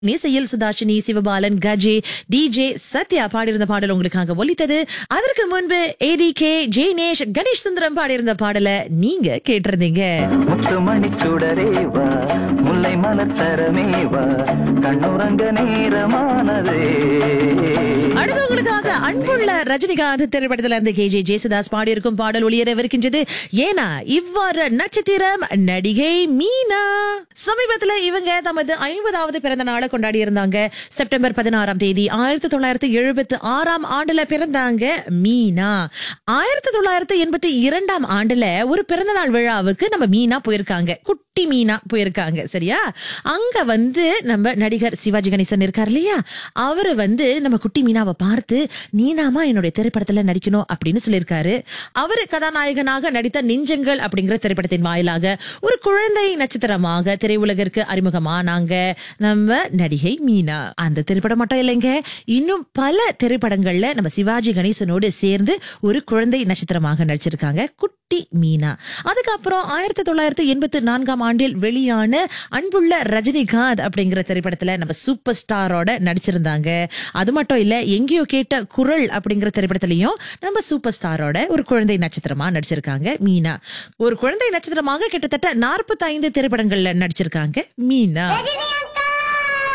இசையில் சுதாஷினி சிவபாலன் கஜே டிஜே சத்யா பாடியிருந்த பாடல் உங்களுக்காக ஒலித்தது அதற்கு முன்பு ஏடிகே ஜெய்னேஷ் கணேஷ் சுந்தரம் பாடியிருந்த பாடலை நீங்க கேட்டிருந்தீங்க முத்துமணி சுடரே வா முல்லை மலர் சரமே வா கண்ணுறங்க நேரமானதே அடுத்து உங்களுக்காக அன்புள்ள ரஜினிகாந்த் திரைப்படத்துல இருந்து கே ஜே ஜேசுதாஸ் பாடியிருக்கும் பாடல் ஒளியரவிருக்கின்றது ஏனா இவ்வாறு நட்சத்திரம் நடிகை மீனா சமீபத்துல இவங்க தமது ஐம்பதாவது பிறந்த நாளை கொண்டாடி இருந்தாங்க செப்டம்பர் பதினாறாம் தேதி ஆயிரத்தி தொள்ளாயிரத்தி எழுபத்தி ஆறாம் ஆண்டுல பிறந்தாங்க மீனா ஆயிரத்தி தொள்ளாயிரத்தி எண்பத்தி இரண்டாம் ஆண்டுல ஒரு பிறந்த நாள் விழாவுக்கு நம்ம மீனா போயிருக்காங்க குட்டி மீனா போயிருக்காங்க சரியா அங்க வந்து நம்ம நடிகர் சிவாஜி கணேசன் இருக்கார் இல்லையா அவரு வந்து நம்ம குட்டி மீனாவை பார்த்து நீனாமா என்னுடைய திரைப்படத்துல நடிக்கணும் அப்படின்னு சொல்லியிருக்காரு அவரு கதாநாயகனாக நடித்த நெஞ்சங்கள் அப்படிங்கிற திரைப்படத்தின் வாயிலாக ஒரு குழந்தை நட்சத்திரமாக திரையுலகிற்கு அறிமுகமானாங்க நம்ம நடிகை மீனா அந்த திரைப்படம் மட்டும் இல்லைங்க இன்னும் பல திரைப்படங்கள்ல நம்ம சிவாஜி கணேசனோடு சேர்ந்து ஒரு குழந்தை நட்சத்திரமாக நடிச்சிருக்காங்க குட்டி மீனா அதுக்கப்புறம் ஆயிரத்தி தொள்ளாயிரத்தி எண்பத்தி நான்காம் ஆண்டில் வெளியான அன்புள்ள ரஜினிகாந்த் அப்படிங்கிற திரைப்படத்துல நம்ம சூப்பர் ஸ்டாரோட நடிச்சிருந்தாங்க அது மட்டும் இல்ல எங்கேயோ கேட்ட குரல் அப்படிங்கிற திரைப்படத்திலையும் நம்ம சூப்பர் ஸ்டாரோட ஒரு குழந்தை நட்சத்திரமா நடிச்சிருக்காங்க மீனா ஒரு குழந்தை நட்சத்திரமாக கிட்டத்தட்ட நாற்பத்தி ஐந்து திரைப்படங்கள்ல நடிச்சிருக்காங்க மீனா